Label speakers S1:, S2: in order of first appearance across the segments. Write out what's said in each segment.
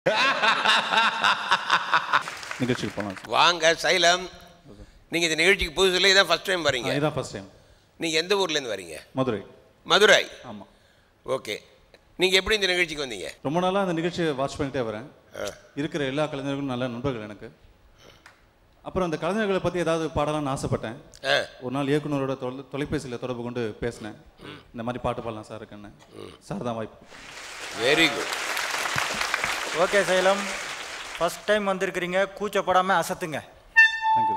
S1: நிகழ்ச்சிக்கு போகலாம் சார்
S2: வாங்க சைலம் நீங்கள் இந்த நிகழ்ச்சிக்கு புதுசுல இதான் ஃபர்ஸ்ட் டைம் வரீங்க
S1: இதான் ஃபர்ஸ்ட் டைம்
S2: நீங்கள் எந்த ஊர்லேருந்து வரீங்க
S1: மதுரை
S2: மதுரை
S1: ஆமாம்
S2: ஓகே நீங்கள் எப்படி இந்த நிகழ்ச்சிக்கு வந்தீங்க
S1: ரொம்ப நாளாக அந்த நிகழ்ச்சியை வாட்ச் பண்ணிட்டே வரேன் இருக்கிற எல்லா கலைஞர்களும் நல்ல நண்பர்கள் எனக்கு அப்புறம் அந்த கலைஞர்களை பற்றி ஏதாவது பாடலாம்னு ஆசைப்பட்டேன்
S2: ஆ
S1: ஒரு நாள் இயக்குனரோட தொலை தொலைபேசியில் தொடர்பு கொண்டு பேசினேன் இந்த மாதிரி பாட்டு பாடலாம் சார் இருக்குன்னு சார் தான் வாய்ப்பு
S2: வெரி குட்
S3: ஓகே சைலம் ஃபர்ஸ்ட் டைம் வந்திருக்கிறீங்க கூச்சப்படாமல் அசத்துங்க
S1: தேங்க்யூ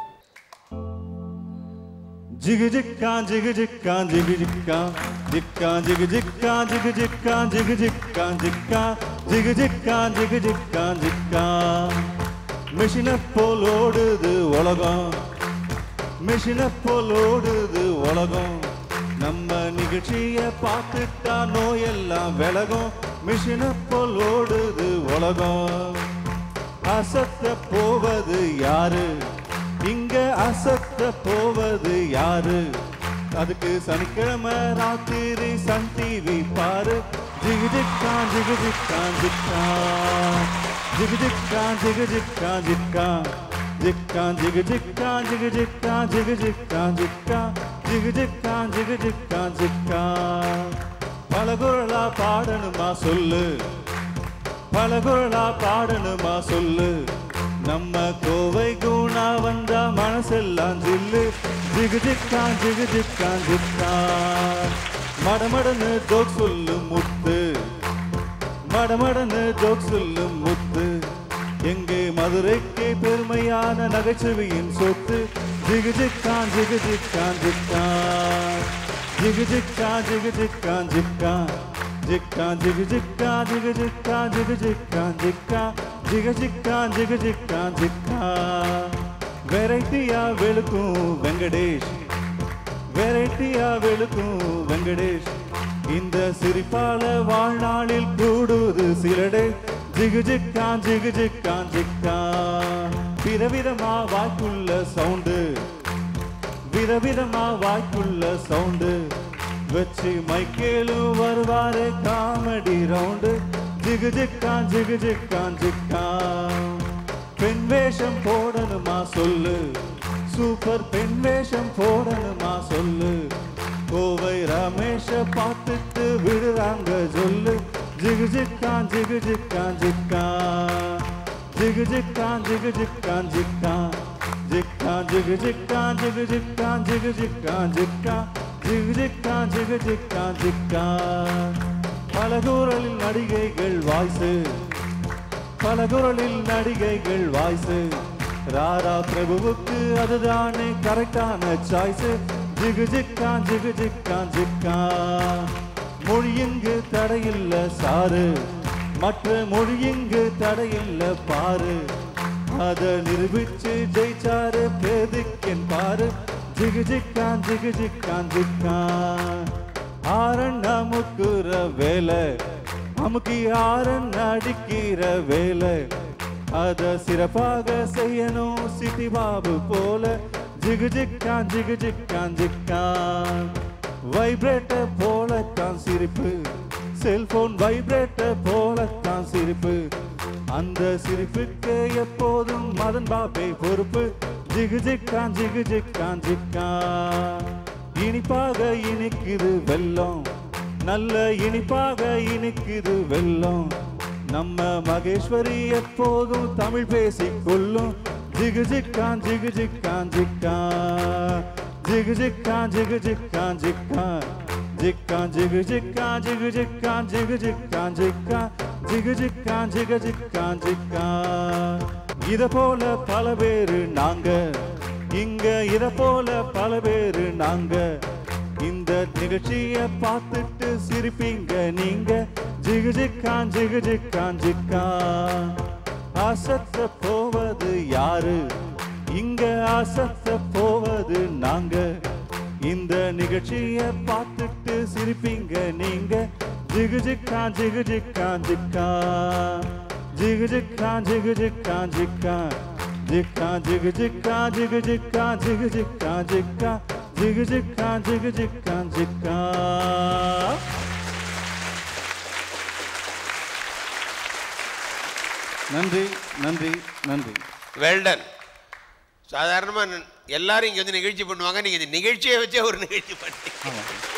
S1: ஜிகு ஜிக்கா ஜிகு ஜிக்கா ஜிகு ஜிக்கா ஜிக்கா ஜிகு ஜிக்கா ஜிகு ஜிக்கா ஜிகு ஜிக்கா ஜிக்கா ஜிகு ஜிக்கா ஜிகு ஜிக்கா ஜிக்கா மிஷினை போல் ஓடுது உலகம் மிஷினை போல் ஓடுது உலகம் நம்ம நிகழ்ச்சியை பார்த்துட்டா நோயெல்லாம் விலகும் மிஷினை போல் ஓடுது உலகம் அசத்த போவது யாரு இங்க அசத்த போவது யாரு அதுக்கு சனிக்கிழமை ராத்திரி சன் டிவி பாரு ஜிகு ஜிக்கா ஜிகு ஜிக்கா ஜிக்கா ஜிகு ஜிக்கா ஜிகு ஜிக்கா ஜிக்கா ஜிக்கா ஜிகு ஜிக்கா ஜிகு ஜிக்கா ஜிகு ஜிக்கா ஜிக்கா ஜிகு ஜிக்கா ஜிகு ஜிக்கா ஜிக்கா பலகுரலா பாடணுமா சொல்லு பலகுரலா பாடணுமா சொல்லு நம்ம கோவை குணா வந்தா மனசெல்லாம் ஜில்லு ஜிகு ஜிக்கா ஜிகு ஜிக்கா ஜிக்கா மடமடன்னு ஜோக் சொல்லு முத்து மடமடன்னு ஜோக் சொல்லு முத்து எங்கே மதுரைக்கு பெருமையான நகைச்சுவையின் சொத்து ஜிகு ஜிக்கா ஜிகு ஜிக்கா ஜிக்கா ஜிகு ஜிக்கா ஜிகு ஜிக்கா ஜிக்கா ஜிக்கா ஜிகு ஜிக்கா ஜிகு ஜிக்கா ஜிகு ஜிக்கா ஜிக்கா ஜிகு ஜிக்கா ஜிகு ஜிக்கா ஜிக்கா வெரைட்டியா வெளுக்கும் வெங்கடேஷ் வெரைட்டியா வெளுக்கும் வெங்கடேஷ் இந்த சிரிப்பால வாழ்நாளில் கூடுது சிலடே ஜிகு ஜிக்கா ஜிகு ஜிக்கா ஜிக்கா விதவிதமா வாய்க்குள்ள சவுண்டு விதவிதமா வாய்க்குள்ள சவுண்டு வச்சு மைக்கேலும் வருவாரு காமெடி ரவுண்டு ஜிகு ஜிக்கா ஜிகு ஜிக்கா ஜிக்கா பெண் வேஷம் போடணுமா சொல்லு சூப்பர் பெண் வேஷம் போடணுமா சொல்லு கோவை ரமேஷ பார்த்துட்டு விடுறாங்க சொல்லு ஜிகு ஜிக்கா ஜிகு ஜிக்கா ஜிக்கா ஜிகு ஜிக்கா ஜிகு ஜிக்கா ஜிக்கா ஜிக்கா ஜிகு ஜிக்கா ஜிகு ஜிக்கா ஜிகு ஜிக்கா ஜிக்கா ஜிகு ஜிக்கா ஜிகு ஜிக்கா ஜிக்கா பல குரலில் நடிகைகள் வாய்ஸு பல குரலில் நடிகைகள் வாய்ஸு ராரா பிரபுவுக்கு அதுதானே கரெக்டான சாய்ஸ் ஜிகு ஜிக்கா ஜிகு ஜிக்கா ஜிக்கா மொழி இங்கு தடையில்ல சாரு மற்ற மொழி இங்கு தடையில்ல பாரு அத நிரூபிச்சு ஜெயிச்சாரு பேதிக்கன் பாரு ஜிகு ஜிக்கா ஜிகு ஜிக்கா ஜிக்கா ஆரண்ணா முக்குற வேலை அமுக்கி ஆரன் அடிக்கிற வேலை அத சிறப்பாக செய்யணும் சிட்டி பாபு போல ஜிகு ஜிக்கா ஜிகு ஜிக்கா ஜிக்கா வைப்ரேட்டர் போலத்தான் சிரிப்பு செல்போன் வைப்ரேட்டர் போலத்தான் சிரிப்பு அந்த சிரிப்புக்கு எப்போதும் மதன் பாபே பொறுப்பு ஜிகு ஜிக்கா ஜிகு ஜிக்கா ஜிக்கா இனிப்பாக இனிக்குது வெல்லம் நல்ல இனிப்பாக இனிக்குது வெல்லம் நம்ம மகேஸ்வரி எப்போதும் தமிழ் பேசிக் கொள்ளும் ஜிகு ஜிக்கா ஜிகு ஜிக்கா ஜிக்கா ஜிகு ஜிக்கா ஜிகு ஜிக்கா ஜிக்கா ஜிக்கா ஜிகு ஜிக்கா ஜிகு ஜிக்கா ஜிகு ஜிக்கா ஜிக்கா ஜிகு ஜிக்கா ஜிகு ஜிக்கா ஜிக்கா இத போல பல பேரு நாங்க இங்க இத போல பல பேரு நாங்க இந்த நிகழ்ச்சிய பார்த்துட்டு சிரிப்பீங்க நீங்க ஜிகு ஜிக்கா ஜிகு ஜிக்கா ஜிக்கா அசத்த போவது யாரு இங்க அசத்த போவது நாங்க இந்த நிகழ்ச்சிய பார்த்துட்டு சிரிப்பீங்க நீங்க ஜிகு ஜிக்கா ஜிகு ஜிக்கா ஜிக்கா ஜிகு ஜிக்கா ஜிகு ஜிக்கா ஜிக்கா ஜிக்கா ஜிகு ஜிக்கா ஜிகு ஜிக்கா ஜிகு ஜிக்கா ஜிக்கா ஜிகு ஜிக்கா ஜிகு ஜிக்கா ஜிக்கா நன்றி நன்றி நன்றி
S2: வெல்டன் சாதாரணமாக எல்லாரும் இங்கே வந்து நிகழ்ச்சி பண்ணுவாங்க நீங்கள் இந்த நிகழ்ச்சியை வச்சே ஒரு நிகழ்ச்சி பண்ணி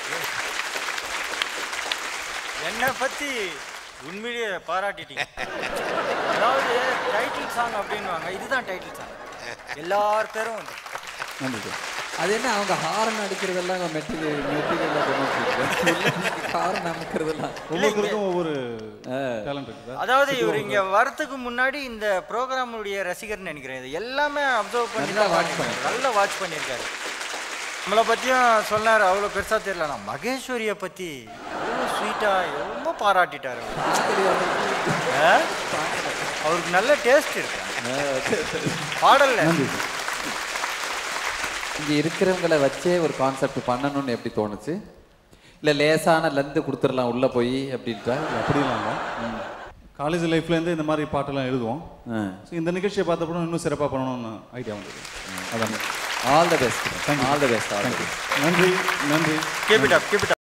S3: என்னை பற்றி உண்மையிலேயே பாராட்டிட்டீங்க அதாவது டைட்டில் சாங் அப்படின்வாங்க இதுதான் டைட்டில் சாங் எல்லார் பேரும் வந்து
S1: நன்றி சார்
S4: அது என்ன அவங்க ஹாரன் அடிக்கிறதெல்லாம் மெட்டீரியல் மெட்டீரியல் ஹாரன் அமைக்கிறதெல்லாம்
S1: ஒவ்வொருத்தருக்கும் ஒவ்வொரு டேலண்ட் இருக்குதா
S3: அதாவது இவர் இங்க வரதுக்கு முன்னாடி இந்த ப்ரோக்ராமுடைய ரசிகர்னு நினைக்கிறேன் இது எல்லாமே அப்சர்வ் பண்ணி
S4: நல்லா
S3: தான்
S4: watch
S3: பண்ணிருக்காரு. நல்லா வாட்ச் பண்ணியிருக்காரு நம்மளை பற்றியும் சொன்னார் அவ்வளோ பெருசாக தெரியல நான் மகேஸ்வரியை பற்றி எவ்வளோ ஸ்வீட்டாக ரொம்ப பாராட்டிட்டார் அவர். ஆ? அவருக்கு நல்ல டேஸ்ட் இருக்கு பாடல்ல
S1: நன்றி சார்
S4: இங்க இருக்கிறவங்கள வச்சே ஒரு கான்செப்ட் பண்ணணும்னு எப்படி தோணுச்சு இல்ல லேசான லந்து கொடுத்துடலாம் உள்ள போய் அப்படின்ட்டா
S1: அப்படிலாம் இல்லை காலேஜ் லைஃப்லேருந்து இந்த மாதிரி பாட்டெல்லாம் எழுதுவோம்
S4: ஆ.
S1: ஸோ இந்த நிகழ்ச்சியை பார்த்தப்பறம் இன்னும் சிறப்பாக பண்ணணும்னு ஐடியா வந்தது அதான்
S4: all the best all the best all the best
S1: நன்றி நன்றி
S3: keep it up keep it